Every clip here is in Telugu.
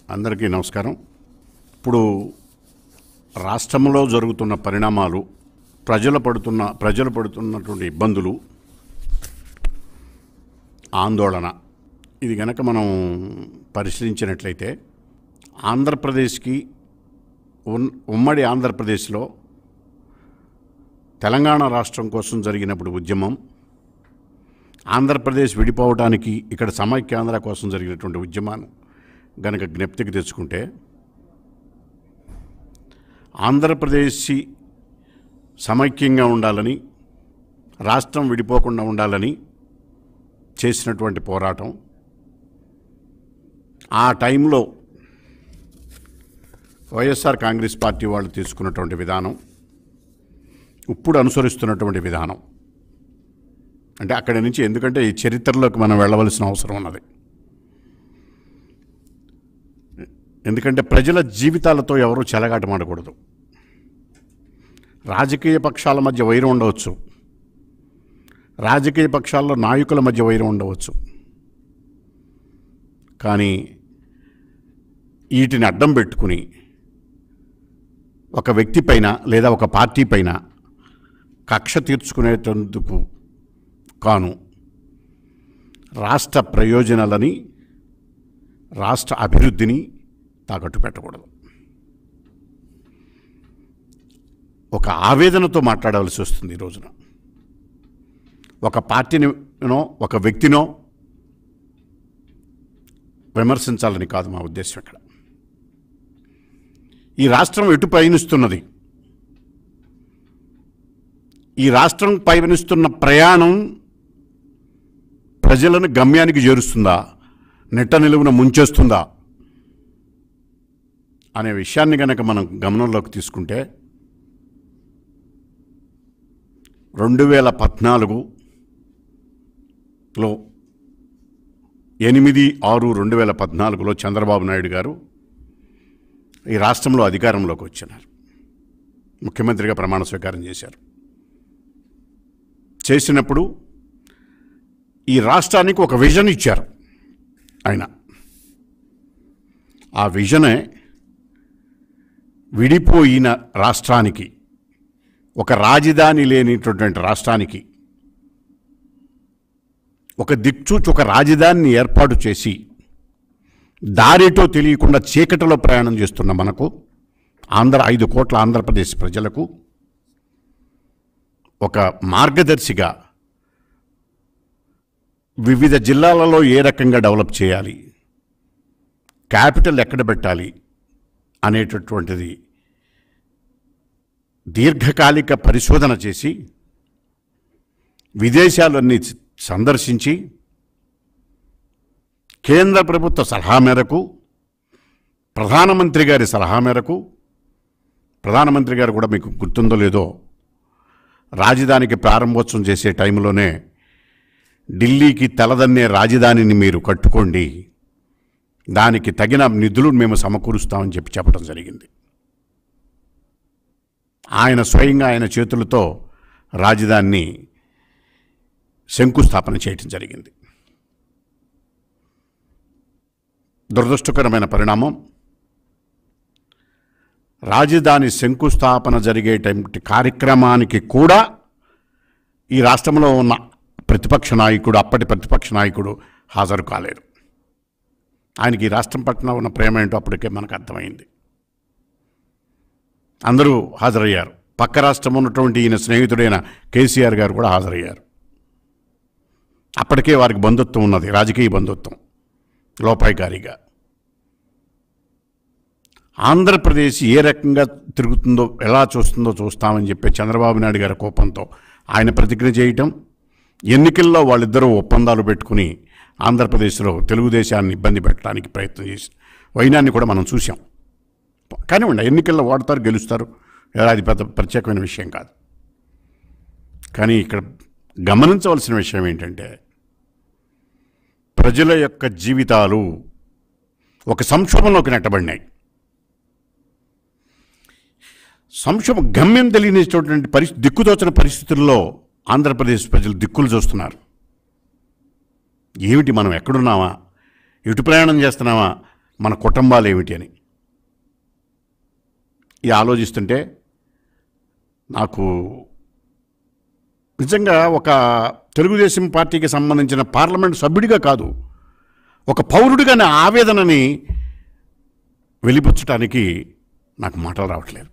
అందరికీ నమస్కారం ఇప్పుడు రాష్ట్రంలో జరుగుతున్న పరిణామాలు ప్రజలు పడుతున్న ప్రజలు పడుతున్నటువంటి ఇబ్బందులు ఆందోళన ఇది గనక మనం పరిశీలించినట్లయితే ఆంధ్రప్రదేశ్కి ఉన్- ఉమ్మడి ఆంధ్రప్రదేశ్లో తెలంగాణ రాష్ట్రం కోసం జరిగినప్పుడు ఉద్యమం ఆంధ్రప్రదేశ్ విడిపోవడానికి ఇక్కడ సమైక్యాంధ్ర కోసం జరిగినటువంటి ఉద్యమాన్ని గనక జ్ఞప్తికి తెచ్చుకుంటే ఆంధ్రప్రదేశ్ సమైక్యంగా ఉండాలని రాష్ట్రం విడిపోకుండా ఉండాలని చేసినటువంటి పోరాటం ఆ టైంలో వైఎస్ఆర్ కాంగ్రెస్ పార్టీ వాళ్ళు తీసుకున్నటువంటి విధానం ఇప్పుడు అనుసరిస్తున్నటువంటి విధానం అంటే అక్కడి నుంచి ఎందుకంటే ఈ చరిత్రలోకి మనం వెళ్ళవలసిన అవసరం ఉన్నది ఎందుకంటే ప్రజల జీవితాలతో ఎవరూ చెలగాటమాడకూడదు రాజకీయ పక్షాల మధ్య వైరం ఉండవచ్చు రాజకీయ పక్షాల్లో నాయకుల మధ్య వైరం ఉండవచ్చు కానీ వీటిని అడ్డం పెట్టుకుని ఒక వ్యక్తి పైన లేదా ఒక పార్టీ పైన కక్ష తీర్చుకునేటందుకు కాను రాష్ట్ర ప్రయోజనాలని రాష్ట్ర అభివృద్ధిని తాకట్టు పెట్టకూడదు ఒక ఆవేదనతో మాట్లాడవలసి వస్తుంది ఈ రోజున ఒక పార్టీనినో ఒక వ్యక్తినో విమర్శించాలని కాదు మా ఉద్దేశం ఇక్కడ ఈ రాష్ట్రం ఎటు పయనిస్తున్నది ఈ రాష్ట్రం పయనిస్తున్న ప్రయాణం ప్రజలను గమ్యానికి చేరుస్తుందా నెట్ట నిలువున ముంచేస్తుందా అనే విషయాన్ని కనుక మనం గమనంలోకి తీసుకుంటే రెండు వేల పద్నాలుగులో ఎనిమిది ఆరు రెండు వేల పద్నాలుగులో చంద్రబాబు నాయుడు గారు ఈ రాష్ట్రంలో అధికారంలోకి వచ్చినారు ముఖ్యమంత్రిగా ప్రమాణ స్వీకారం చేశారు చేసినప్పుడు ఈ రాష్ట్రానికి ఒక విజన్ ఇచ్చారు ఆయన ఆ విజనే విడిపోయిన రాష్ట్రానికి ఒక రాజధాని లేనిటువంటి రాష్ట్రానికి ఒక దిక్చూచి ఒక రాజధానిని ఏర్పాటు చేసి దారిటో తెలియకుండా చీకటిలో ప్రయాణం చేస్తున్న మనకు ఆంధ్ర ఐదు కోట్ల ఆంధ్రప్రదేశ్ ప్రజలకు ఒక మార్గదర్శిగా వివిధ జిల్లాలలో ఏ రకంగా డెవలప్ చేయాలి క్యాపిటల్ ఎక్కడ పెట్టాలి అనేటటువంటిది దీర్ఘకాలిక పరిశోధన చేసి విదేశాలన్నీ సందర్శించి కేంద్ర ప్రభుత్వ సలహా మేరకు ప్రధానమంత్రి గారి సలహా మేరకు ప్రధానమంత్రి గారు కూడా మీకు గుర్తుందో లేదో రాజధానికి ప్రారంభోత్సవం చేసే టైంలోనే ఢిల్లీకి తలదన్నే రాజధానిని మీరు కట్టుకోండి దానికి తగిన నిధులు మేము సమకూరుస్తామని చెప్పి చెప్పడం జరిగింది ఆయన స్వయంగా ఆయన చేతులతో రాజధానిని శంకుస్థాపన చేయటం జరిగింది దురదృష్టకరమైన పరిణామం రాజధాని శంకుస్థాపన జరిగేటువంటి కార్యక్రమానికి కూడా ఈ రాష్ట్రంలో ఉన్న ప్రతిపక్ష నాయకుడు అప్పటి ప్రతిపక్ష నాయకుడు హాజరు కాలేరు ఆయనకి ఈ రాష్ట్రం పట్ల ఉన్న ప్రేమ ఏంటో అప్పటికే మనకు అర్థమైంది అందరూ హాజరయ్యారు పక్క రాష్ట్రం ఉన్నటువంటి ఈయన స్నేహితుడైన కేసీఆర్ గారు కూడా హాజరయ్యారు అప్పటికే వారికి బంధుత్వం ఉన్నది రాజకీయ బంధుత్వం లోపాయికారిగా ఆంధ్రప్రదేశ్ ఏ రకంగా తిరుగుతుందో ఎలా చూస్తుందో చూస్తామని చెప్పి చంద్రబాబు నాయుడు గారి కోపంతో ఆయన ప్రతిజ్ఞ చేయటం ఎన్నికల్లో వాళ్ళిద్దరూ ఒప్పందాలు పెట్టుకుని ఆంధ్రప్రదేశ్లో తెలుగుదేశాన్ని ఇబ్బంది పెట్టడానికి ప్రయత్నం చేసి వైనాన్ని కూడా మనం చూసాం కానివ్వండి ఎన్నికల్లో వాడతారు గెలుస్తారు ఎలా అది పెద్ద ప్రత్యేకమైన విషయం కాదు కానీ ఇక్కడ గమనించవలసిన విషయం ఏంటంటే ప్రజల యొక్క జీవితాలు ఒక సంక్షోభంలోకి నెట్టబడినాయి సంక్షోభం గమ్యం తెలియనిటువంటి పరిస్థితి దిక్కుతోచిన పరిస్థితుల్లో ఆంధ్రప్రదేశ్ ప్రజలు దిక్కులు చూస్తున్నారు ఏమిటి మనం ఎక్కడున్నామా ఎటు ప్రయాణం చేస్తున్నామా మన కుటుంబాలు ఏమిటి అని ఇది ఆలోచిస్తుంటే నాకు నిజంగా ఒక తెలుగుదేశం పార్టీకి సంబంధించిన పార్లమెంట్ సభ్యుడిగా కాదు ఒక పౌరుడిగా నా ఆవేదనని వెలిపుచ్చటానికి నాకు మాటలు రావట్లేదు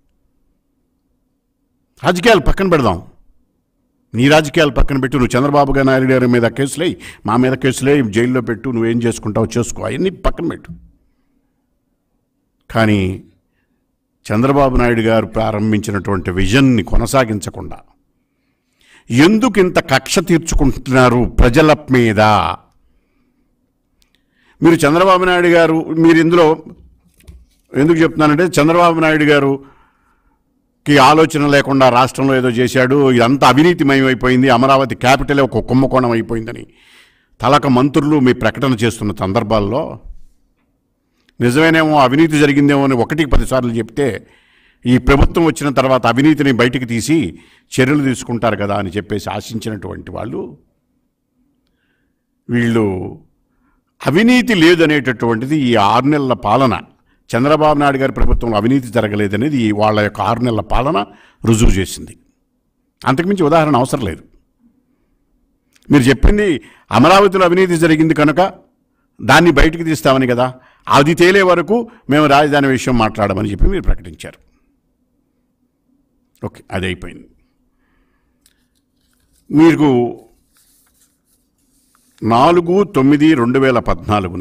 రాజకీయాలు పక్కన పెడదాం నీ రాజకీయాలు పక్కన పెట్టు నువ్వు చంద్రబాబు గారి నాయుడు గారి మీద కేసులే మా మీద కేసులే జైల్లో పెట్టు నువ్వేం చేసుకుంటావు చేసుకో అవన్నీ పక్కన పెట్టు కానీ చంద్రబాబు నాయుడు గారు ప్రారంభించినటువంటి విజన్ని కొనసాగించకుండా ఎందుకు ఇంత కక్ష తీర్చుకుంటున్నారు ప్రజల మీద మీరు చంద్రబాబు నాయుడు గారు మీరు ఇందులో ఎందుకు చెప్తున్నానంటే చంద్రబాబు నాయుడు గారు కి ఆలోచన లేకుండా రాష్ట్రంలో ఏదో చేశాడు ఇదంతా అవినీతిమయం అయిపోయింది అమరావతి క్యాపిటల్ ఒక కుంభకోణం అయిపోయిందని తలక మంత్రులు మీ ప్రకటన చేస్తున్న సందర్భాల్లో నిజమేనేమో అవినీతి జరిగిందేమో అని ఒకటికి పదిసార్లు చెప్తే ఈ ప్రభుత్వం వచ్చిన తర్వాత అవినీతిని బయటికి తీసి చర్యలు తీసుకుంటారు కదా అని చెప్పేసి ఆశించినటువంటి వాళ్ళు వీళ్ళు అవినీతి లేదనేటటువంటిది ఈ ఆరు నెలల పాలన చంద్రబాబు నాయుడు గారి ప్రభుత్వంలో అవినీతి జరగలేదనేది ఈ వాళ్ళ యొక్క ఆరు నెలల పాలన రుజువు చేసింది అంతకుమించి ఉదాహరణ అవసరం లేదు మీరు చెప్పింది అమరావతిలో అవినీతి జరిగింది కనుక దాన్ని బయటికి తీస్తామని కదా అది తేలే వరకు మేము రాజధాని విషయం మాట్లాడమని చెప్పి మీరు ప్రకటించారు ఓకే అది అయిపోయింది మీకు నాలుగు తొమ్మిది రెండు వేల పద్నాలుగున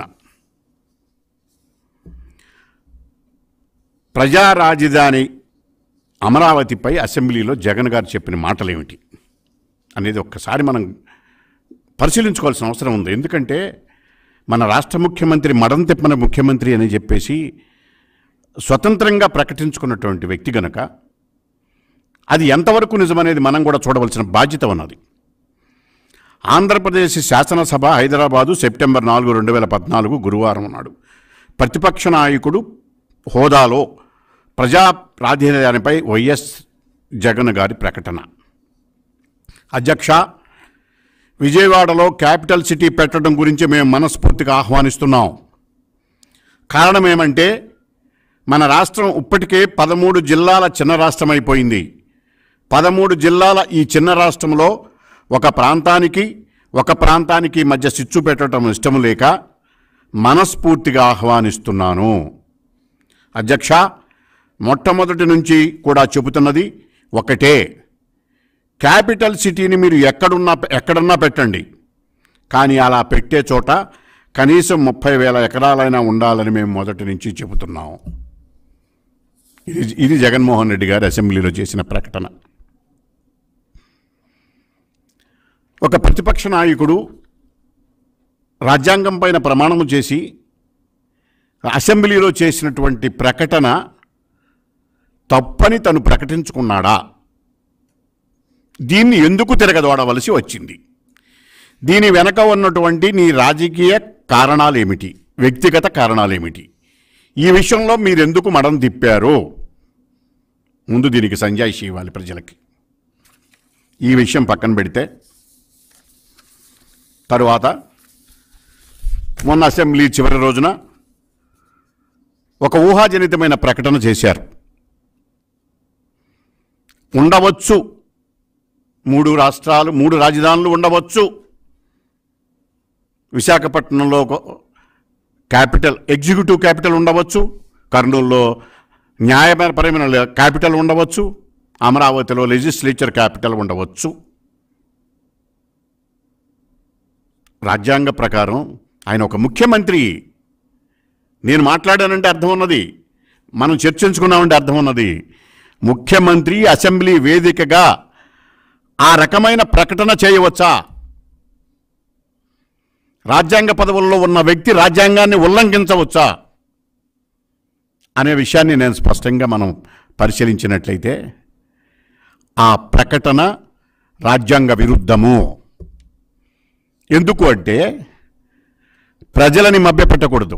ప్రజా రాజధాని అమరావతిపై అసెంబ్లీలో జగన్ గారు చెప్పిన మాటలు ఏమిటి అనేది ఒక్కసారి మనం పరిశీలించుకోవాల్సిన అవసరం ఉంది ఎందుకంటే మన రాష్ట్ర ముఖ్యమంత్రి మడం తిప్పన ముఖ్యమంత్రి అని చెప్పేసి స్వతంత్రంగా ప్రకటించుకున్నటువంటి వ్యక్తి గనక అది ఎంతవరకు నిజమనేది మనం కూడా చూడవలసిన బాధ్యత ఉన్నది ఆంధ్రప్రదేశ్ శాసనసభ హైదరాబాదు సెప్టెంబర్ నాలుగు రెండు వేల పద్నాలుగు గురువారం నాడు ప్రతిపక్ష నాయకుడు హోదాలో ప్రజా ప్రాధాన్యపై వైఎస్ జగన్ గారి ప్రకటన అధ్యక్ష విజయవాడలో క్యాపిటల్ సిటీ పెట్టడం గురించి మేము మనస్ఫూర్తిగా ఆహ్వానిస్తున్నాం కారణం ఏమంటే మన రాష్ట్రం ఇప్పటికే పదమూడు జిల్లాల చిన్న రాష్ట్రం అయిపోయింది పదమూడు జిల్లాల ఈ చిన్న రాష్ట్రంలో ఒక ప్రాంతానికి ఒక ప్రాంతానికి మధ్య చిచ్చు పెట్టడం ఇష్టం లేక మనస్ఫూర్తిగా ఆహ్వానిస్తున్నాను అధ్యక్ష మొట్టమొదటి నుంచి కూడా చెబుతున్నది ఒకటే క్యాపిటల్ సిటీని మీరు ఎక్కడున్నా ఎక్కడన్నా పెట్టండి కానీ అలా పెట్టే చోట కనీసం ముప్పై వేల ఎకరాలైనా ఉండాలని మేము మొదటి నుంచి చెబుతున్నాం ఇది ఇది జగన్మోహన్ రెడ్డి గారు అసెంబ్లీలో చేసిన ప్రకటన ఒక ప్రతిపక్ష నాయకుడు రాజ్యాంగం పైన ప్రమాణము చేసి అసెంబ్లీలో చేసినటువంటి ప్రకటన తప్పని తను ప్రకటించుకున్నాడా దీన్ని ఎందుకు తిరగదోడవలసి వచ్చింది దీని వెనక ఉన్నటువంటి నీ రాజకీయ కారణాలేమిటి వ్యక్తిగత కారణాలేమిటి ఈ విషయంలో మీరెందుకు మడం తిప్పారు ముందు దీనికి సంజాయిషి ఇవ్వాలి ప్రజలకి ఈ విషయం పక్కన పెడితే తరువాత మొన్న అసెంబ్లీ చివరి రోజున ఒక ఊహాజనితమైన ప్రకటన చేశారు ఉండవచ్చు మూడు రాష్ట్రాలు మూడు రాజధానులు ఉండవచ్చు విశాఖపట్నంలో ఒక క్యాపిటల్ ఎగ్జిక్యూటివ్ క్యాపిటల్ ఉండవచ్చు కర్నూలులో న్యాయపరమైన క్యాపిటల్ ఉండవచ్చు అమరావతిలో లెజిస్లేచర్ క్యాపిటల్ ఉండవచ్చు రాజ్యాంగ ప్రకారం ఆయన ఒక ముఖ్యమంత్రి నేను మాట్లాడానంటే అర్థం ఉన్నది మనం చర్చించుకున్నామంటే అర్థం ఉన్నది ముఖ్యమంత్రి అసెంబ్లీ వేదికగా ఆ రకమైన ప్రకటన చేయవచ్చా రాజ్యాంగ పదవుల్లో ఉన్న వ్యక్తి రాజ్యాంగాన్ని ఉల్లంఘించవచ్చా అనే విషయాన్ని నేను స్పష్టంగా మనం పరిశీలించినట్లయితే ఆ ప్రకటన రాజ్యాంగ విరుద్ధము ఎందుకు అంటే ప్రజలని మభ్యపెట్టకూడదు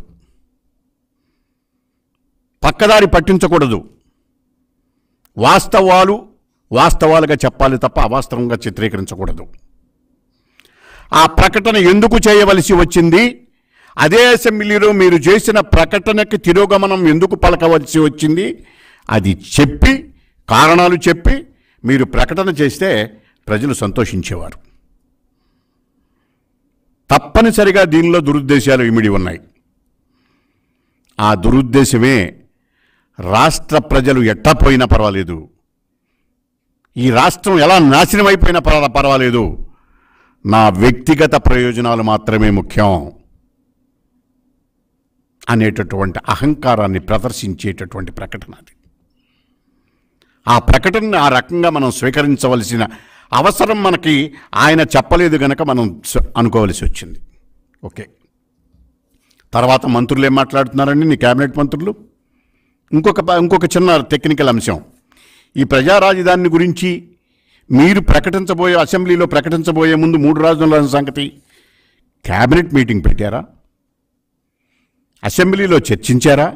పక్కదారి పట్టించకూడదు వాస్తవాలు వాస్తవాలుగా చెప్పాలి తప్ప అవాస్తవంగా చిత్రీకరించకూడదు ఆ ప్రకటన ఎందుకు చేయవలసి వచ్చింది అదే అసెంబ్లీలో మీరు చేసిన ప్రకటనకి తిరోగమనం ఎందుకు పలకవలసి వచ్చింది అది చెప్పి కారణాలు చెప్పి మీరు ప్రకటన చేస్తే ప్రజలు సంతోషించేవారు తప్పనిసరిగా దీనిలో దురుద్దేశాలు ఇమిడి ఉన్నాయి ఆ దురుద్దేశమే రాష్ట్ర ప్రజలు ఎట్టపోయినా పర్వాలేదు ఈ రాష్ట్రం ఎలా నాశనం అయిపోయినా పర్వా- పర్వాలేదు నా వ్యక్తిగత ప్రయోజనాలు మాత్రమే ముఖ్యం అనేటటువంటి అహంకారాన్ని ప్రదర్శించేటటువంటి ప్రకటన అది ఆ ప్రకటనని ఆ రకంగా మనం స్వీకరించవలసిన అవసరం మనకి ఆయన చెప్పలేదు గనక మనం స- అనుకోవలసి వచ్చింది ఓకే తర్వాత మంత్రులు ఏం మాట్లాడుతున్నారండి నీ కేబినెట్ మంత్రులు ఇంకొక ప- ఇంకొక చిన్న టెక్నికల్ అంశం ఈ ప్రజా రాజధాని గురించి మీరు ప్రకటించబోయే అసెంబ్లీలో ప్రకటించబోయే ముందు మూడు రాజధానుల సంగతి కేబినెట్ మీటింగ్ పెట్టారా అసెంబ్లీలో చర్చించారా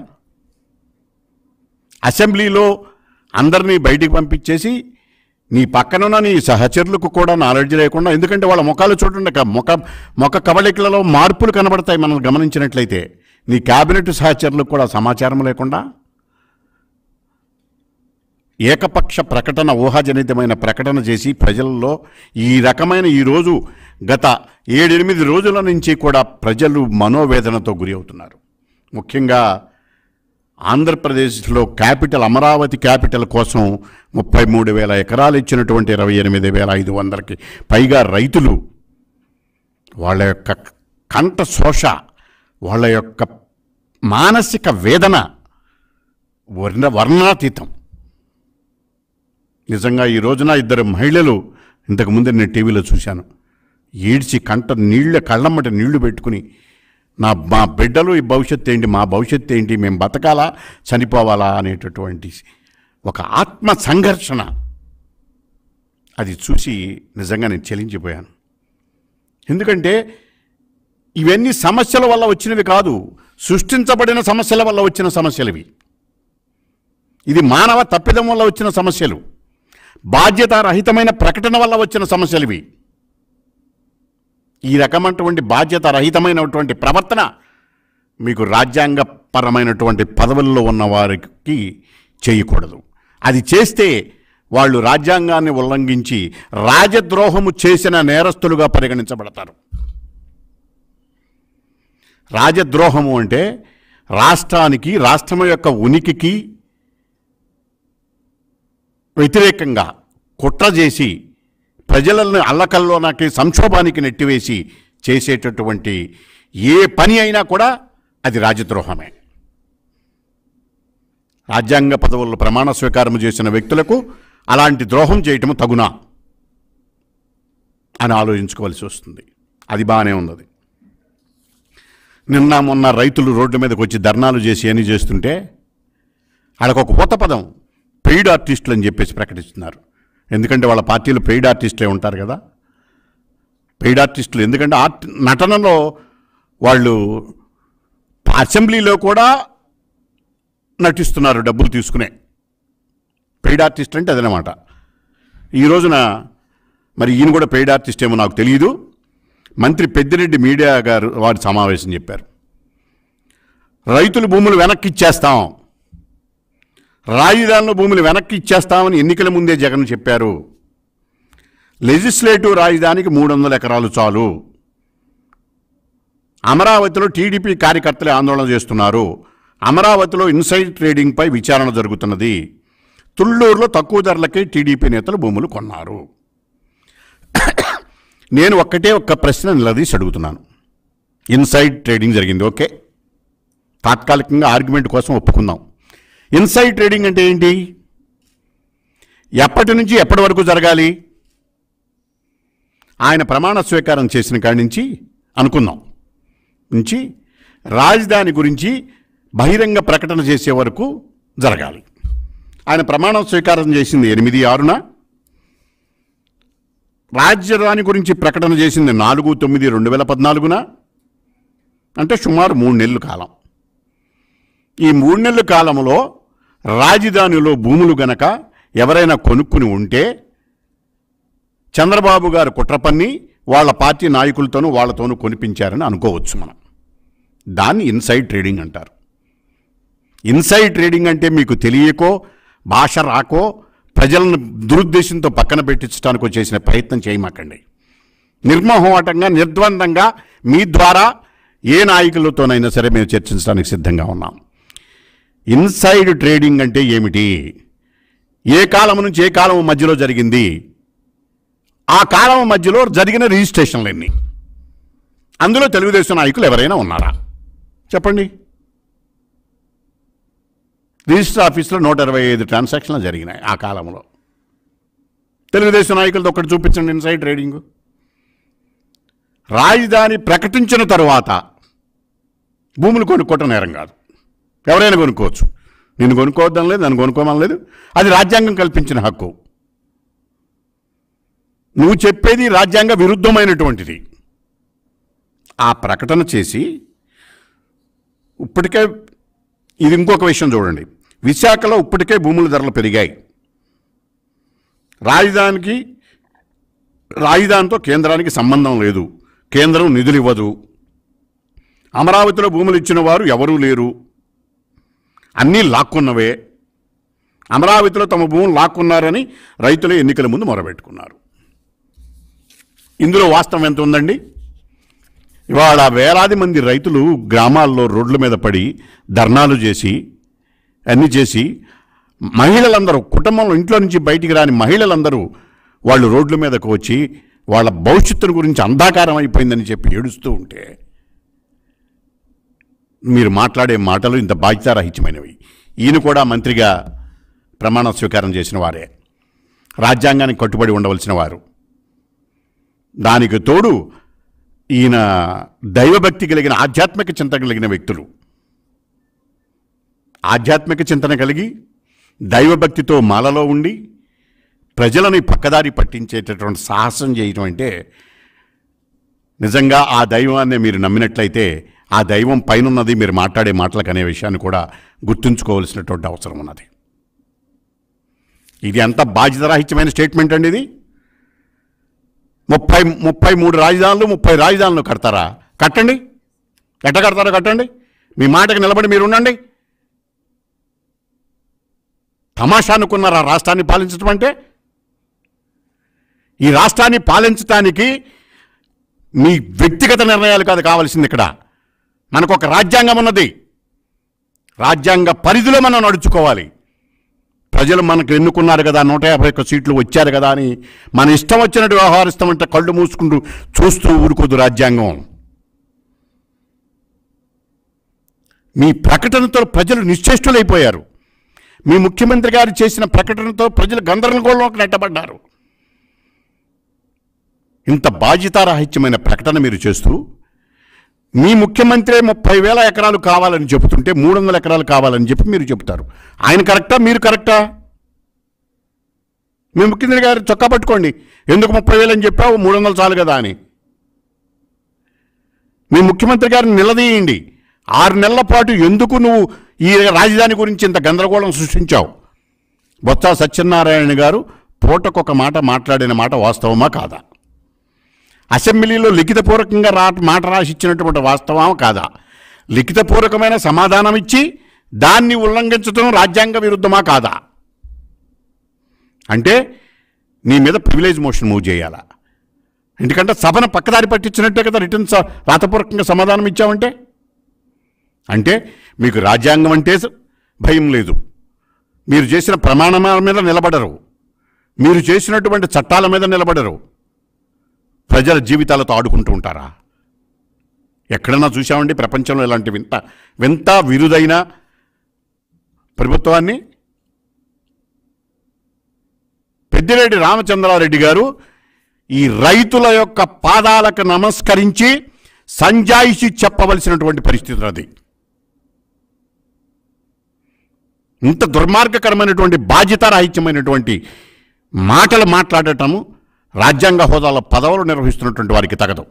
అసెంబ్లీలో అందరినీ బయటికి పంపించేసి నీ పక్కనున్న నీ సహచరులకు కూడా నాలెడ్జ్ లేకుండా ఎందుకంటే వాళ్ళ ముఖాలు చూడండి క- ముఖ ముఖ కవళికలలో మార్పులు కనబడతాయి మనం గమనించినట్లయితే నీ క్యాబినెట్ సహచరులకు కూడా సమాచారం లేకుండా ఏకపక్ష ప్రకటన ఊహాజనితమైన ప్రకటన చేసి ప్రజల్లో ఈ రకమైన ఈరోజు గత ఏడెనిమిది రోజుల నుంచి కూడా ప్రజలు మనోవేదనతో గురి అవుతున్నారు ముఖ్యంగా ఆంధ్రప్రదేశ్లో క్యాపిటల్ అమరావతి క్యాపిటల్ కోసం ముప్పై మూడు వేల ఎకరాలు ఇచ్చినటువంటి ఇరవై ఎనిమిది వేల ఐదు వందలకి పైగా రైతులు వాళ్ళ యొక్క కంఠ శోష వాళ్ళ యొక్క మానసిక వేదన వర్ణ వర్ణాతీతం నిజంగా ఈ రోజున ఇద్దరు మహిళలు ఇంతకుముందు నేను టీవీలో చూశాను ఏడ్చి కంట నీళ్ళ కళ్ళమ్మట నీళ్లు పెట్టుకుని నా మా బిడ్డలు ఈ భవిష్యత్తు ఏంటి మా భవిష్యత్తు ఏంటి మేము బతకాలా చనిపోవాలా అనేటటువంటి ఒక ఆత్మ సంఘర్షణ అది చూసి నిజంగా నేను చెలించిపోయాను ఎందుకంటే ఇవన్నీ సమస్యల వల్ల వచ్చినవి కాదు సృష్టించబడిన సమస్యల వల్ల వచ్చిన సమస్యలు ఇవి ఇది మానవ తప్పిదం వల్ల వచ్చిన సమస్యలు బాధ్యతారహితమైన ప్రకటన వల్ల వచ్చిన సమస్యలు ఇవి ఈ రకమైనటువంటి బాధ్యత రహితమైనటువంటి ప్రవర్తన మీకు రాజ్యాంగపరమైనటువంటి పదవుల్లో ఉన్న వారికి చేయకూడదు అది చేస్తే వాళ్ళు రాజ్యాంగాన్ని ఉల్లంఘించి రాజద్రోహము చేసిన నేరస్తులుగా పరిగణించబడతారు రాజద్రోహము అంటే రాష్ట్రానికి రాష్ట్రం యొక్క ఉనికికి వ్యతిరేకంగా కుట్ర చేసి ప్రజలను అల్లకల్లోనాకి సంక్షోభానికి నెట్టివేసి చేసేటటువంటి ఏ పని అయినా కూడా అది రాజద్రోహమే రాజ్యాంగ పదవుల్లో ప్రమాణ స్వీకారం చేసిన వ్యక్తులకు అలాంటి ద్రోహం చేయటం తగునా అని ఆలోచించుకోవాల్సి వస్తుంది అది బాగానే ఉన్నది నిన్న మొన్న రైతులు రోడ్డు మీదకి వచ్చి ధర్నాలు చేసి అని చేస్తుంటే వాళ్ళకు ఒక కొత్త పదం పెయిడ్ ఆర్టిస్టులు అని చెప్పేసి ప్రకటిస్తున్నారు ఎందుకంటే వాళ్ళ పార్టీలో పెయిడ్ ఆర్టిస్టులే ఉంటారు కదా పెయిడ్ ఆర్టిస్టులు ఎందుకంటే ఆర్ట్ నటనలో వాళ్ళు అసెంబ్లీలో కూడా నటిస్తున్నారు డబ్బులు తీసుకునే పెయిడ్ ఆర్టిస్ట్ అంటే అదనమాట ఈ రోజున మరి ఈయన కూడా పెయిడ్ ఆర్టిస్ట్ ఏమో నాకు తెలియదు మంత్రి పెద్దిరెడ్డి మీడియా గారు వారి సమావేశం చెప్పారు రైతుల భూములు వెనక్కి ఇచ్చేస్తాం రాజధానిలో భూములు వెనక్కి ఇచ్చేస్తామని ఎన్నికల ముందే జగన్ చెప్పారు లెజిస్లేటివ్ రాజధానికి మూడు వందల ఎకరాలు చాలు అమరావతిలో టీడీపీ కార్యకర్తలే ఆందోళన చేస్తున్నారు అమరావతిలో ఇన్సైడ్ ట్రేడింగ్పై విచారణ జరుగుతున్నది తుళ్ళూరులో తక్కువ ధరలకే టీడీపీ నేతలు భూములు కొన్నారు నేను ఒక్కటే ఒక్క ప్రశ్న నిలదీసి అడుగుతున్నాను ఇన్సైడ్ ట్రేడింగ్ జరిగింది ఓకే తాత్కాలికంగా ఆర్గ్యుమెంట్ కోసం ఒప్పుకుందాం ఇన్సైడ్ ట్రేడింగ్ అంటే ఏంటి ఎప్పటి నుంచి ఎప్పటి వరకు జరగాలి ఆయన ప్రమాణ స్వీకారం చేసిన కాడి నుంచి అనుకుందాం నుంచి రాజధాని గురించి బహిరంగ ప్రకటన చేసే వరకు జరగాలి ఆయన ప్రమాణం స్వీకారం చేసింది ఎనిమిది ఆరున రాజధాని గురించి ప్రకటన చేసింది నాలుగు తొమ్మిది రెండు వేల పద్నాలుగున అంటే సుమారు మూడు నెలల కాలం ఈ మూడు నెలల కాలంలో రాజధానిలో భూములు గనక ఎవరైనా కొనుక్కుని ఉంటే చంద్రబాబు గారు కుట్ర పన్ని వాళ్ళ పార్టీ నాయకులతోనూ వాళ్ళతోనూ కొనిపించారని అనుకోవచ్చు మనం దాన్ని ఇన్సైడ్ ట్రేడింగ్ అంటారు ఇన్సైడ్ ట్రేడింగ్ అంటే మీకు తెలియకో భాష రాకో ప్రజలను దురుద్దేశంతో పక్కన పెట్టించడానికి చేసిన ప్రయత్నం చేయమాకండి నిర్మోహమాటంగా నిర్ద్వందంగా మీ ద్వారా ఏ నాయకులతోనైనా సరే మేము చర్చించడానికి సిద్ధంగా ఉన్నాం ఇన్సైడ్ ట్రేడింగ్ అంటే ఏమిటి ఏ కాలం నుంచి ఏ కాలం మధ్యలో జరిగింది ఆ కాలం మధ్యలో జరిగిన రిజిస్ట్రేషన్లు ఎన్ని అందులో తెలుగుదేశం నాయకులు ఎవరైనా ఉన్నారా చెప్పండి రిజిస్టర్ ఆఫీస్లో నూట ఇరవై ఐదు ట్రాన్సాక్షన్లు జరిగినాయి ఆ కాలంలో తెలుగుదేశం నాయకులతో ఒకటి చూపించండి ఇన్సైడ్ ట్రేడింగ్ రాజధాని ప్రకటించిన తరువాత భూములు కొనుక్కోవటం నేరం కాదు ఎవరైనా కొనుక్కోవచ్చు నేను కొనుక్కోవద్దని లేదు నన్ను కొనుక్కోమని లేదు అది రాజ్యాంగం కల్పించిన హక్కు నువ్వు చెప్పేది రాజ్యాంగ విరుద్ధమైనటువంటిది ఆ ప్రకటన చేసి ఇప్పటికే ఇది ఇంకొక విషయం చూడండి విశాఖలో ఇప్పటికే భూముల ధరలు పెరిగాయి రాజధానికి రాజధానితో కేంద్రానికి సంబంధం లేదు కేంద్రం నిధులు ఇవ్వదు అమరావతిలో భూములు ఇచ్చిన వారు ఎవరూ లేరు అన్నీ లాక్కున్నవే అమరావతిలో తమ భూములు లాక్కున్నారని రైతులు ఎన్నికల ముందు మొరబెట్టుకున్నారు ఇందులో వాస్తవం ఎంత ఉందండి ఇవాళ వేలాది మంది రైతులు గ్రామాల్లో రోడ్ల మీద పడి ధర్నాలు చేసి అన్నీ చేసి మహిళలందరూ కుటుంబంలో ఇంట్లో నుంచి బయటికి రాని మహిళలందరూ వాళ్ళు రోడ్ల మీదకు వచ్చి వాళ్ళ భవిష్యత్తును గురించి అంధాకారం అయిపోయిందని చెప్పి ఏడుస్తూ ఉంటే మీరు మాట్లాడే మాటలు ఇంత బాధ్యతారహిత్యమైనవి ఈయన కూడా మంత్రిగా ప్రమాణ స్వీకారం చేసిన వారే రాజ్యాంగానికి కట్టుబడి ఉండవలసిన వారు దానికి తోడు ఈయన దైవభక్తి కలిగిన ఆధ్యాత్మిక చింతన కలిగిన వ్యక్తులు ఆధ్యాత్మిక చింతన కలిగి దైవభక్తితో మాలలో ఉండి ప్రజలని పక్కదారి పట్టించేటటువంటి సాహసం చేయటం అంటే నిజంగా ఆ దైవాన్ని మీరు నమ్మినట్లయితే ఆ దైవం పైనున్నది మీరు మాట్లాడే మాటలకు అనే విషయాన్ని కూడా గుర్తుంచుకోవాల్సినటువంటి అవసరం ఉన్నది ఇది ఎంత బాధ్యతారాహిత్యమైన స్టేట్మెంట్ అండి ఇది ముప్పై ముప్పై మూడు రాజధానులు ముప్పై రాజధానులు కడతారా కట్టండి ఎట్ట కడతారో కట్టండి మీ మాటకు నిలబడి మీరు ఉండండి తమాషా అనుకున్నారు ఆ రాష్ట్రాన్ని పాలించడం అంటే ఈ రాష్ట్రాన్ని పాలించటానికి మీ వ్యక్తిగత నిర్ణయాలు కాదు కావాల్సింది ఇక్కడ మనకు ఒక రాజ్యాంగం ఉన్నది రాజ్యాంగ పరిధిలో మనం నడుచుకోవాలి ప్రజలు మనకు ఎన్నుకున్నారు కదా నూట యాభై ఒక్క సీట్లు వచ్చారు కదా అని మన ఇష్టం వచ్చినట్టు వ్యవహరిస్తామంటే కళ్ళు మూసుకుంటూ చూస్తూ ఊరుకోదు రాజ్యాంగం మీ ప్రకటనతో ప్రజలు నిశ్చేష్టులైపోయారు మీ ముఖ్యమంత్రి గారు చేసిన ప్రకటనతో ప్రజలు గందరగోళంలోకి నెట్టబడ్డారు ఇంత బాధ్యతారాహిత్యమైన ప్రకటన మీరు చేస్తూ మీ ముఖ్యమంత్రి ముప్పై వేల ఎకరాలు కావాలని చెబుతుంటే మూడు వందల ఎకరాలు కావాలని చెప్పి మీరు చెబుతారు ఆయన కరెక్టా మీరు కరెక్టా మీ ముఖ్యమంత్రి గారు చొక్కా పట్టుకోండి ఎందుకు ముప్పై వేలు అని చెప్పావు మూడు వందలు చాలు కదా అని మీ ముఖ్యమంత్రి గారిని నిలదీయండి ఆరు నెలల పాటు ఎందుకు నువ్వు ఈ రాజధాని గురించి ఇంత గందరగోళం సృష్టించావు బొత్స సత్యనారాయణ గారు పూటకొక మాట మాట్లాడిన మాట వాస్తవమా కాదా అసెంబ్లీలో లిఖితపూర్వకంగా రా మాట రాసి ఇచ్చినటువంటి వాస్తవమా కాదా లిఖితపూర్వకమైన సమాధానం ఇచ్చి దాన్ని ఉల్లంఘించడం రాజ్యాంగ విరుద్ధమా కాదా అంటే నీ మీద ప్రివిలేజ్ మోషన్ మూవ్ చేయాలా ఎందుకంటే సభను పక్కదారి పట్టించినట్టే కదా రిటర్న్ స- రాతపూర్వకంగా సమాధానం ఇచ్చావంటే అంటే మీకు రాజ్యాంగం అంటే స- భయం లేదు మీరు చేసిన ప్రమాణాల మీద నిలబడరు మీరు చేసినటువంటి చట్టాల మీద నిలబడరు ప్రజల జీవితాలతో ఆడుకుంటూ ఉంటారా ఎక్కడన్నా చూసామండి ప్రపంచంలో ఇలాంటి వింత వింత విరుదైన ప్రభుత్వాన్ని పెద్దిరెడ్డి రామచంద్రారెడ్డి గారు ఈ రైతుల యొక్క పాదాలకు నమస్కరించి సంజాయిషి చెప్పవలసినటువంటి పరిస్థితి అది ఇంత దుర్మార్గకరమైనటువంటి బాధ్యతారాహిత్యమైనటువంటి మాటలు మాట్లాడటము రాజ్యాంగ హోదాలో పదవులు నిర్వహిస్తున్నటువంటి వారికి తగదు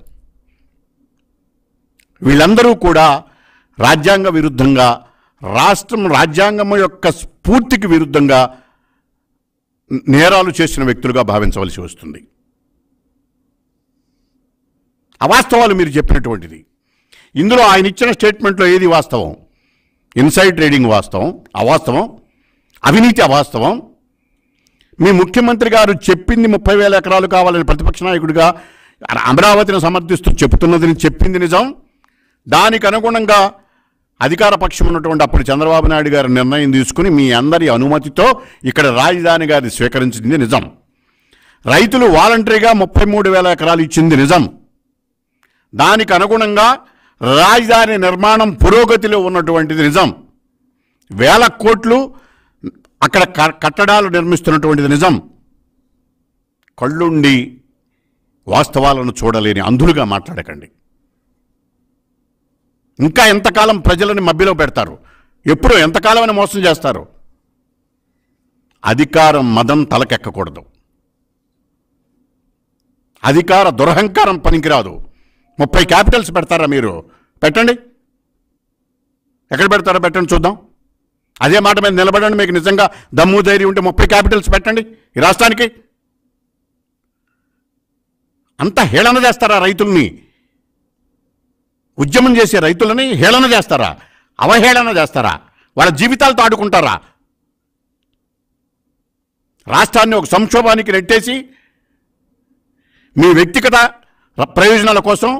వీళ్ళందరూ కూడా రాజ్యాంగ విరుద్ధంగా రాష్ట్రం రాజ్యాంగం యొక్క స్ఫూర్తికి విరుద్ధంగా నేరాలు చేసిన వ్యక్తులుగా భావించవలసి వస్తుంది అవాస్తవాలు మీరు చెప్పినటువంటిది ఇందులో ఆయన ఇచ్చిన స్టేట్మెంట్లో ఏది వాస్తవం ఇన్సైడ్ ట్రేడింగ్ వాస్తవం అవాస్తవం అవినీతి అవాస్తవం మీ ముఖ్యమంత్రి గారు చెప్పింది ముప్పై వేల ఎకరాలు కావాలని ప్రతిపక్ష నాయకుడిగా అమరావతిని సమర్థిస్తూ చెప్తున్నదని చెప్పింది నిజం దానికి అనుగుణంగా అధికార పక్షం ఉన్నటువంటి అప్పుడు చంద్రబాబు నాయుడు గారు నిర్ణయం తీసుకుని మీ అందరి అనుమతితో ఇక్కడ రాజధాని గారి స్వీకరించింది నిజం రైతులు వాలంటరీగా ముప్పై మూడు వేల ఎకరాలు ఇచ్చింది నిజం దానికి అనుగుణంగా రాజధాని నిర్మాణం పురోగతిలో ఉన్నటువంటిది నిజం వేల కోట్లు అక్కడ క- కట్టడాలు నిర్మిస్తున్నటువంటిది నిజం కళ్ళుండి వాస్తవాలను చూడలేని అంధులుగా మాట్లాడకండి ఇంకా ఎంతకాలం ప్రజలని మభ్యలో పెడతారు ఎప్పుడు ఎంతకాలం అని మోసం చేస్తారు అధికారం మదం తలకెక్కకూడదు అధికార దురహంకారం పనికిరాదు ముప్పై క్యాపిటల్స్ పెడతారా మీరు పెట్టండి ఎక్కడ పెడతారో పెట్టండి చూద్దాం అదే మాట మీద నిలబడండి మీకు నిజంగా దమ్ము ధైర్యం ఉంటే ముప్పై క్యాపిటల్స్ పెట్టండి ఈ రాష్ట్రానికి అంత హేళన చేస్తారా రైతుల్ని ఉద్యమం చేసే రైతులని హేళన చేస్తారా అవహేళన చేస్తారా వాళ్ళ జీవితాలతో ఆడుకుంటారా రాష్ట్రాన్ని ఒక సంక్షోభానికి నెట్టేసి మీ వ్యక్తిగత ర- ప్రయోజనాల కోసం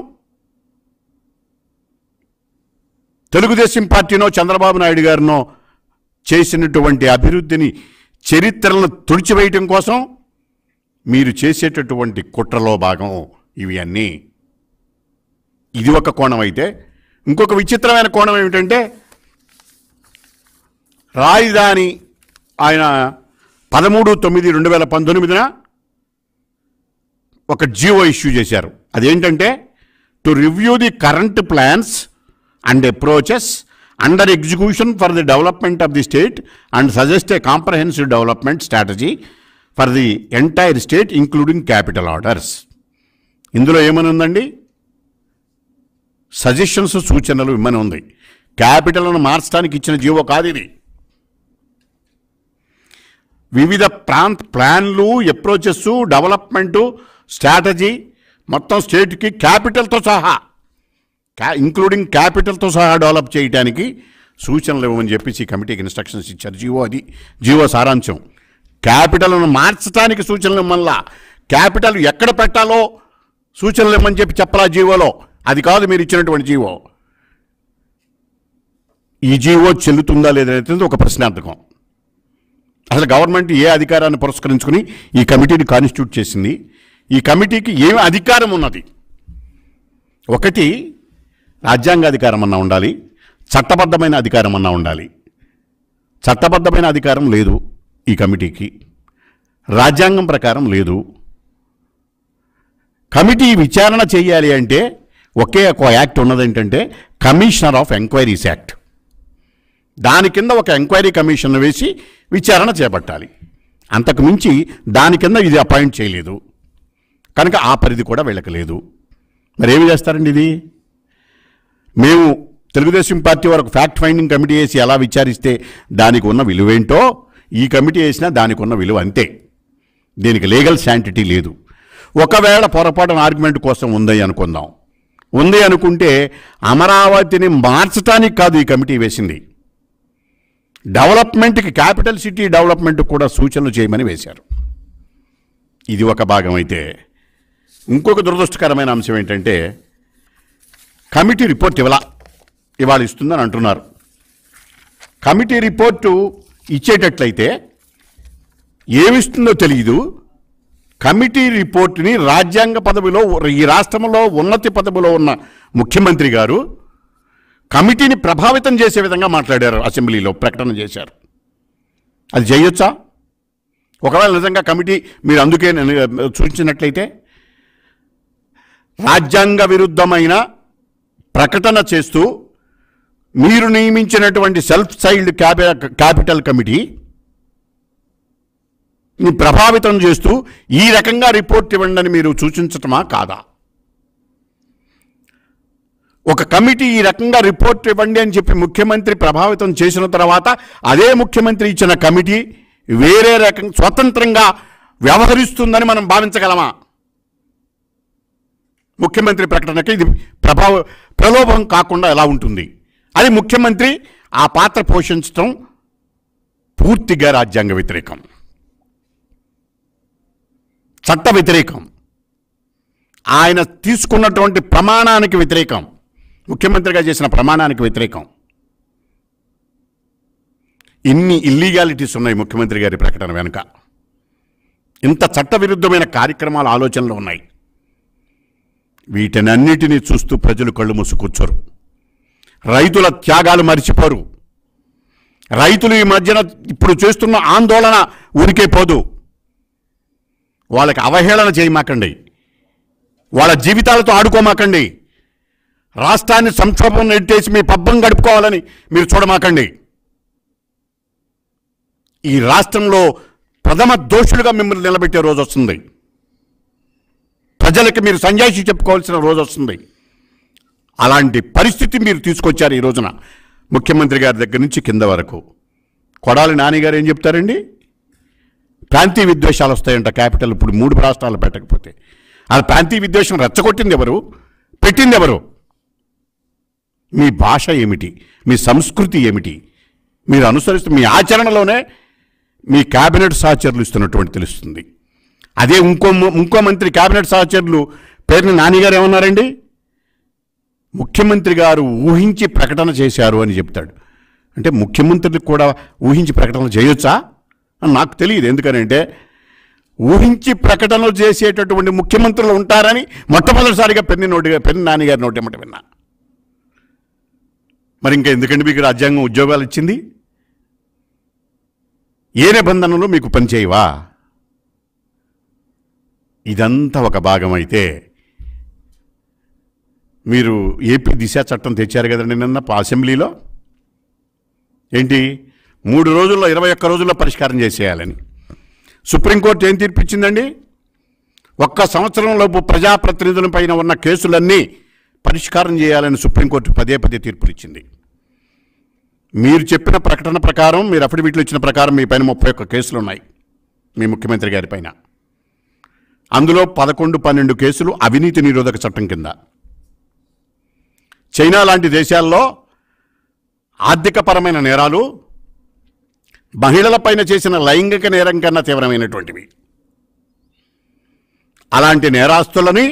తెలుగుదేశం పార్టీనో చంద్రబాబు నాయుడు గారినో చేసినటువంటి అభివృద్ధిని చరిత్రలను తుడిచివేయటం కోసం మీరు చేసేటటువంటి కుట్రలో భాగం ఇవి అన్నీ ఇది ఒక కోణం అయితే ఇంకొక విచిత్రమైన కోణం ఏమిటంటే రాజధాని ఆయన పదమూడు తొమ్మిది రెండు వేల పంతొమ్మిదిన ఒక జియో ఇష్యూ చేశారు అదేంటంటే to review the current plans and approaches under execution for the development of the state and suggest a comprehensive development strategy for the entire state including capital orders ఇందులో ఏమని ఉందండి సజెషన్స్ సూచనలు ఇమ్మని ఉంది క్యాపిటల్ను మార్చడానికి ఇచ్చిన జీవో కాదు ఇది వివిధ ప్రాంత ప్లాన్లు అప్రోచెస్ డెవలప్మెంటు స్ట్రాటజీ మొత్తం స్టేట్కి క్యాపిటల్తో సహా క్యా ఇంక్లూడింగ్ క్యాపిటల్తో సహా డెవలప్ చేయడానికి సూచనలు ఇవ్వమని చెప్పేసి ఈ కమిటీకి ఇన్స్ట్రక్షన్స్ ఇచ్చారు జీవో అది జీవో సారాంశం క్యాపిటల్ను మార్చడానికి సూచనలు ఇవ్వమల్లా క్యాపిటల్ ఎక్కడ పెట్టాలో సూచనలు ఇవ్వమని చెప్పి చెప్పలా జీవోలో అది కాదు మీరు ఇచ్చినటువంటి జీవో ఈ జీవో చెల్లుతుందా లేదనేది ఒక ప్రశ్నార్థకం అసలు గవర్నమెంట్ ఏ అధికారాన్ని పురస్కరించుకుని ఈ కమిటీని కాన్స్టిట్యూట్ చేసింది ఈ కమిటీకి ఏమి అధికారం ఉన్నది ఒకటి రాజ్యాంగ అధికారం అన్నా ఉండాలి చట్టబద్ధమైన అధికారం అన్నా ఉండాలి చట్టబద్ధమైన అధికారం లేదు ఈ కమిటీకి రాజ్యాంగం ప్రకారం లేదు కమిటీ విచారణ చేయాలి అంటే ఒకే ఒక యాక్ట్ ఉన్నది ఏంటంటే కమిషనర్ ఆఫ్ ఎంక్వైరీస్ యాక్ట్ దాని కింద ఒక ఎంక్వైరీ కమిషన్ వేసి విచారణ చేపట్టాలి అంతకు మించి దాని కింద ఇది అపాయింట్ చేయలేదు కనుక ఆ పరిధి కూడా వీళ్ళకి లేదు మరి ఏమి చేస్తారండి ఇది మేము తెలుగుదేశం పార్టీ వరకు ఫ్యాక్ట్ ఫైండింగ్ కమిటీ వేసి ఎలా విచారిస్తే దానికి ఉన్న విలువేంటో ఈ కమిటీ వేసినా దానికి ఉన్న విలువ అంతే దీనికి లీగల్ శాంటిటీ లేదు ఒకవేళ పొరపాటున ఆర్గ్యుమెంట్ కోసం ఉంది అనుకుందాం ఉంది అనుకుంటే అమరావతిని మార్చడానికి కాదు ఈ కమిటీ వేసింది డెవలప్మెంట్కి క్యాపిటల్ సిటీ డెవలప్మెంట్ కూడా సూచనలు చేయమని వేశారు ఇది ఒక భాగం అయితే ఇంకొక దురదృష్టకరమైన అంశం ఏంటంటే కమిటీ రిపోర్ట్ ఇవ్వాల ఇవాళ ఇస్తుందని అంటున్నారు కమిటీ రిపోర్టు ఇచ్చేటట్లయితే ఏమిస్తుందో తెలియదు కమిటీ రిపోర్టుని రాజ్యాంగ పదవిలో ఈ రాష్ట్రంలో ఉన్నతి పదవిలో ఉన్న ముఖ్యమంత్రి గారు కమిటీని ప్రభావితం చేసే విధంగా మాట్లాడారు అసెంబ్లీలో ప్రకటన చేశారు అది చేయొచ్చా ఒకవేళ నిజంగా కమిటీ మీరు అందుకే నేను సూచించినట్లయితే రాజ్యాంగ విరుద్ధమైన ప్రకటన చేస్తూ మీరు నియమించినటువంటి సెల్ఫ్ సైల్డ్ క్యాపి క్యాపిటల్ కమిటీ ని ప్రభావితం చేస్తూ ఈ రకంగా రిపోర్ట్ ఇవ్వండి అని మీరు సూచించటమా కాదా ఒక కమిటీ ఈ రకంగా రిపోర్ట్ ఇవ్వండి అని చెప్పి ముఖ్యమంత్రి ప్రభావితం చేసిన తర్వాత అదే ముఖ్యమంత్రి ఇచ్చిన కమిటీ వేరే రకం స్వతంత్రంగా వ్యవహరిస్తుందని మనం భావించగలమా ముఖ్యమంత్రి ప్రకటనకి ఇది ప్రభావ ప్రలోభం కాకుండా ఎలా ఉంటుంది అది ముఖ్యమంత్రి ఆ పాత్ర పోషించడం పూర్తిగా రాజ్యాంగ వ్యతిరేకం చట్ట వ్యతిరేకం ఆయన తీసుకున్నటువంటి ప్రమాణానికి వ్యతిరేకం ముఖ్యమంత్రిగా చేసిన ప్రమాణానికి వ్యతిరేకం ఇన్ని ఇల్లీగాలిటీస్ ఉన్నాయి ముఖ్యమంత్రి గారి ప్రకటన వెనుక ఇంత చట్టవిరుద్ధమైన కార్యక్రమాల ఆలోచనలు ఉన్నాయి వీటినన్నిటినీ చూస్తూ ప్రజలు కళ్ళు మూసి కూర్చోరు రైతుల త్యాగాలు మరిచిపోరు రైతులు ఈ మధ్యన ఇప్పుడు చేస్తున్న ఆందోళన ఊరికే పోదు వాళ్ళకి అవహేళన చేయమాకండి వాళ్ళ జీవితాలతో ఆడుకోమాకండి రాష్ట్రాన్ని సంక్షోభం నెట్టేసి మీ పబ్బం గడుపుకోవాలని మీరు చూడమాకండి ఈ రాష్ట్రంలో ప్రథమ దోషులుగా మిమ్మల్ని నిలబెట్టే రోజు వస్తుంది ప్రజలకి మీరు సంజాయిషి చెప్పుకోవాల్సిన రోజు వస్తుంది అలాంటి పరిస్థితి మీరు తీసుకొచ్చారు ఈ రోజున ముఖ్యమంత్రి గారి దగ్గర నుంచి కింద వరకు కొడాలి నానిగారు ఏం చెప్తారండి ప్రాంతీయ విద్వేషాలు వస్తాయంట క్యాపిటల్ ఇప్పుడు మూడు రాష్ట్రాలు పెట్టకపోతే ఆ ప్రాంతీయ విద్వేషం రెచ్చగొట్టింది ఎవరు పెట్టింది ఎవరు మీ భాష ఏమిటి మీ సంస్కృతి ఏమిటి మీరు అనుసరిస్తున్న మీ ఆచరణలోనే మీ క్యాబినెట్ సహచరులు ఇస్తున్నటువంటి తెలుస్తుంది అదే ఇంకో ము- ఇంకో మంత్రి క్యాబినెట్ సహచరులు పేరుని నానిగారు ఏమన్నారండి ముఖ్యమంత్రి గారు ఊహించి ప్రకటన చేశారు అని చెప్తాడు అంటే ముఖ్యమంత్రులకు కూడా ఊహించి ప్రకటనలు చేయొచ్చా అని నాకు తెలియదు ఎందుకనంటే ఊహించి ప్రకటనలు చేసేటటువంటి ముఖ్యమంత్రులు ఉంటారని మొట్టమొదటిసారిగా పెన్ని నోటిగా పెన్ని నాన్నగారి నోటేమట విన్నా మరి ఇంకా ఎందుకండి మీకు రాజ్యాంగం ఉద్యోగాలు ఇచ్చింది ఏ నిబంధనలు మీకు పనిచేయవా ఇదంతా ఒక భాగం అయితే మీరు ఏపీ దిశ చట్టం తెచ్చారు కదండి నిన్న పా- అసెంబ్లీలో ఏంటి మూడు రోజుల్లో ఇరవై ఒక్క రోజుల్లో పరిష్కారం చేసేయాలని సుప్రీంకోర్టు ఏం తీర్పిచ్చిందండి ఒక్క సంవత్సరంలోపు ప్రజాప్రతినిధుల పైన ఉన్న కేసులన్నీ పరిష్కారం చేయాలని సుప్రీంకోర్టు పదే పదే తీర్పులు ఇచ్చింది మీరు చెప్పిన ప్రకటన ప్రకారం మీరు అఫిడవిట్లు ఇచ్చిన ప్రకారం మీ పైన ముప్పై ఒక్క కేసులు ఉన్నాయి మీ ముఖ్యమంత్రి గారి పైన అందులో పదకొండు పన్నెండు కేసులు అవినీతి నిరోధక చట్టం కింద చైనా లాంటి దేశాల్లో ఆర్థికపరమైన నేరాలు మహిళలపైన చేసిన లైంగిక నేరం కన్నా తీవ్రమైనటువంటివి అలాంటి నేరాస్తులని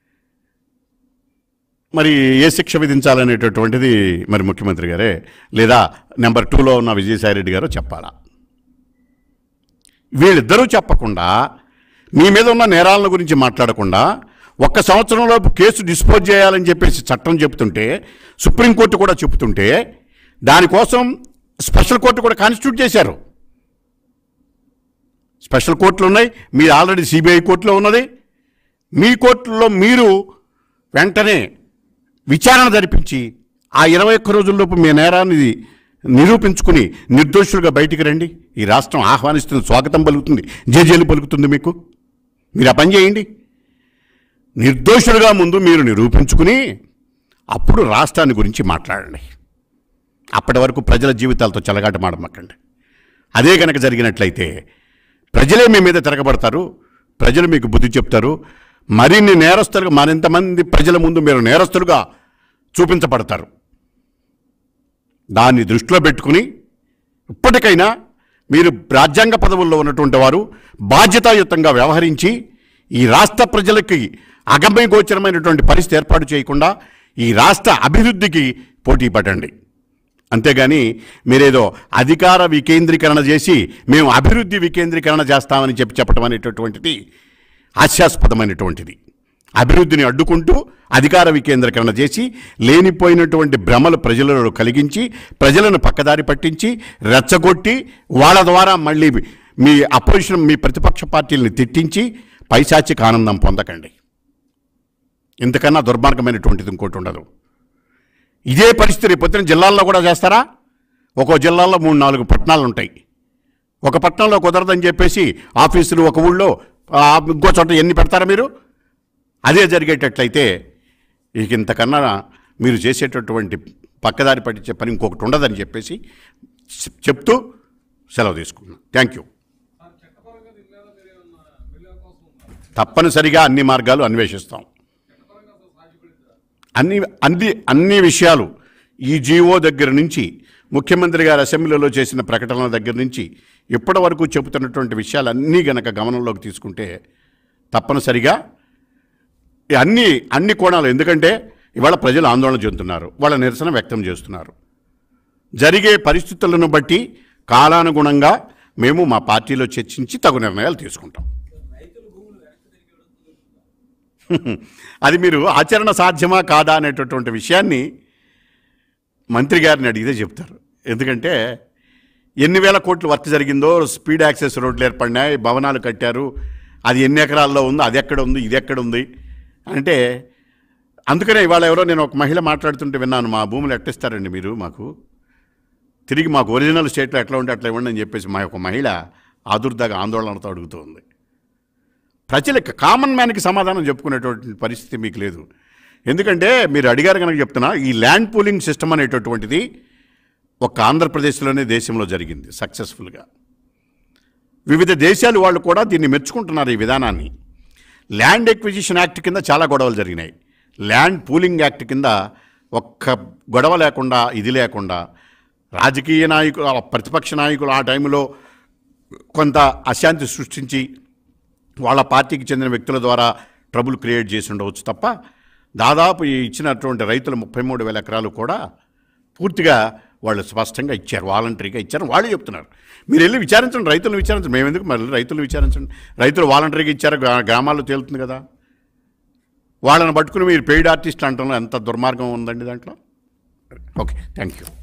మరి ఏ శిక్ష విధించాలనేటటువంటిది మరి ముఖ్యమంత్రి గారే లేదా నెంబర్ టూలో ఉన్న విజయసాయిరెడ్డి గారు చెప్పాలా వీళ్ళిద్దరూ చెప్పకుండా మీ మీద ఉన్న నేరాల గురించి మాట్లాడకుండా ఒక్క సంవత్సరంలోపు కేసు డిస్పోజ్ చేయాలని చెప్పేసి చట్టం చెప్తుంటే సుప్రీంకోర్టు కూడా చెప్తుంటే దానికోసం స్పెషల్ కోర్టు కూడా కాన్స్టిట్యూట్ చేశారు స్పెషల్ కోర్టులు ఉన్నాయి మీరు ఆల్రెడీ సిబిఐ కోర్టులో ఉన్నది మీ కోర్టులో మీరు వెంటనే విచారణ జరిపించి ఆ ఇరవై ఒక్క రోజుల్లోపు మీ నేరాన్ని నిరూపించుకుని నిర్దోషులుగా బయటికి రండి ఈ రాష్ట్రం ఆహ్వానిస్తుంది స్వాగతం పలుకుతుంది జేజేలు పలుకుతుంది మీకు మీరు ఆ పని చేయండి నిర్దోషులుగా ముందు మీరు నిరూపించుకుని అప్పుడు రాష్ట్రాన్ని గురించి మాట్లాడండి అప్పటి వరకు ప్రజల జీవితాలతో చెలగాట మాడమక్కండి అదే కనుక జరిగినట్లయితే ప్రజలే మీ మీద తిరగబడతారు ప్రజలు మీకు బుద్ధి చెప్తారు మరిన్ని నేరస్తులుగా మరింతమంది ప్రజల ముందు మీరు నేరస్తులుగా చూపించబడతారు దాన్ని దృష్టిలో పెట్టుకుని ఇప్పటికైనా మీరు రాజ్యాంగ పదవుల్లో ఉన్నటువంటి వారు బాధ్యతాయుతంగా వ్యవహరించి ఈ రాష్ట్ర ప్రజలకి అగమ్య గోచరమైనటువంటి పరిస్థితి ఏర్పాటు చేయకుండా ఈ రాష్ట్ర అభివృద్ధికి పోటీ పడండి అంతేగాని మీరేదో అధికార వికేంద్రీకరణ చేసి మేము అభివృద్ధి వికేంద్రీకరణ చేస్తామని చెప్పి చెప్పడం అనేటటువంటిది హాస్యాస్పదమైనటువంటిది అభివృద్ధిని అడ్డుకుంటూ అధికార వికేంద్రీకరణ చేసి లేనిపోయినటువంటి భ్రమలు ప్రజలలో కలిగించి ప్రజలను పక్కదారి పట్టించి రెచ్చగొట్టి వాళ్ళ ద్వారా మళ్ళీ మీ అపోజిషన్ మీ ప్రతిపక్ష పార్టీలను తిట్టించి పైశాచిక ఆనందం పొందకండి ఇంతకన్నా దుర్మార్గమైనటువంటిది ఇంకోటి ఉండదు ఇదే పరిస్థితి రేపు పొద్దున జిల్లాల్లో కూడా చేస్తారా ఒక్కో జిల్లాలో మూడు నాలుగు పట్టణాలు ఉంటాయి ఒక పట్టణంలో కుదరదని చెప్పేసి ఆఫీసులు ఒక ఊళ్ళో ఆ, ఇంకో చోట ఎన్ని పెడతారా మీరు అదే జరిగేటట్లయితే ఇక ఇంతకన్నా మీరు చేసేటటువంటి పక్కదారి పట్టించే పని ఇంకొకటి ఉండదని చెప్పేసి చెప్- చెప్తూ సెలవు తీసుకున్నాను థ్యాంక్ యూ తప్పనిసరిగా అన్ని మార్గాలు అన్వేషిస్తాం అన్ని అన్ని అన్ని విషయాలు ఈ జీవో దగ్గర నుంచి ముఖ్యమంత్రి గారు అసెంబ్లీలో చేసిన ప్రకటనల దగ్గర నుంచి ఇప్పటి వరకు చెబుతున్నటువంటి విషయాలన్నీ గనక గమనంలోకి తీసుకుంటే తప్పనిసరిగా ఈ అన్ని అన్ని కోణాలు ఎందుకంటే ఇవాళ ప్రజలు ఆందోళన చెందుతున్నారు వాళ్ళ నిరసన వ్యక్తం చేస్తున్నారు జరిగే పరిస్థితులను బట్టి కాలానుగుణంగా మేము మా పార్టీలో చర్చించి తగు నిర్ణయాలు తీసుకుంటాం అది మీరు ఆచరణ సాధ్యమా కాదా అనేటటువంటి విషయాన్ని మంత్రి గారిని అడిగితే చెప్తారు ఎందుకంటే ఎన్ని వేల కోట్లు వర్క్ జరిగిందో స్పీడ్ యాక్సెస్ రోడ్లు ఏర్పడినాయి భవనాలు కట్టారు అది ఎన్ని ఎకరాల్లో ఉందో అది ఎక్కడ ఉంది ఇది ఎక్కడ ఉంది అంటే అందుకనే ఇవాళ ఎవరో నేను ఒక మహిళ మాట్లాడుతుంటే విన్నాను మా భూములు ఎట్టిస్తారండి మీరు మాకు తిరిగి మాకు ఒరిజినల్ స్టేట్లో ఎట్లా ఉంటే అట్లా ఇవ్వండి అని చెప్పేసి మా యొక్క మహిళ ఆదుర్దాగా ఆందోళనతో అడుగుతోంది ప్రజలకు కామన్ మ్యాన్కి సమాధానం చెప్పుకునేటువంటి పరిస్థితి మీకు లేదు ఎందుకంటే మీరు అడిగారు కనుక చెప్తున్నా ఈ ల్యాండ్ పూలింగ్ సిస్టమ్ అనేటటువంటిది ఒక ఆంధ్రప్రదేశ్లోనే దేశంలో జరిగింది సక్సెస్ఫుల్గా వివిధ దేశాలు వాళ్ళు కూడా దీన్ని మెచ్చుకుంటున్నారు ఈ విధానాన్ని ల్యాండ్ ఎక్విజిషన్ యాక్ట్ కింద చాలా గొడవలు జరిగినాయి ల్యాండ్ పూలింగ్ యాక్ట్ కింద ఒక్క గొడవ లేకుండా ఇది లేకుండా రాజకీయ నాయకులు ఆ ప్రతిపక్ష నాయకులు ఆ టైంలో కొంత అశాంతి సృష్టించి వాళ్ళ పార్టీకి చెందిన వ్యక్తుల ద్వారా ట్రబుల్ క్రియేట్ చేసి ఉండవచ్చు తప్ప దాదాపు ఈ ఇచ్చినటువంటి రైతుల ముప్పై మూడు వేల ఎకరాలు కూడా పూర్తిగా వాళ్ళు స్పష్టంగా ఇచ్చారు వాలంటరీగా ఇచ్చారు వాళ్ళు చెప్తున్నారు మీరు వెళ్ళి విచారించండి రైతులను విచారించండి మేము ఎందుకు మళ్ళీ రైతులు విచారించండి రైతులు వాలంటరీగా ఇచ్చారు గ్రా- గ్రామాల్లో తేలుతుంది కదా వాళ్ళని పట్టుకుని మీరు పెయిడ్ ఆర్టిస్ట్ అంటాం ఎంత దుర్మార్గం ఉందండి దాంట్లో ఓకే థ్యాంక్ యూ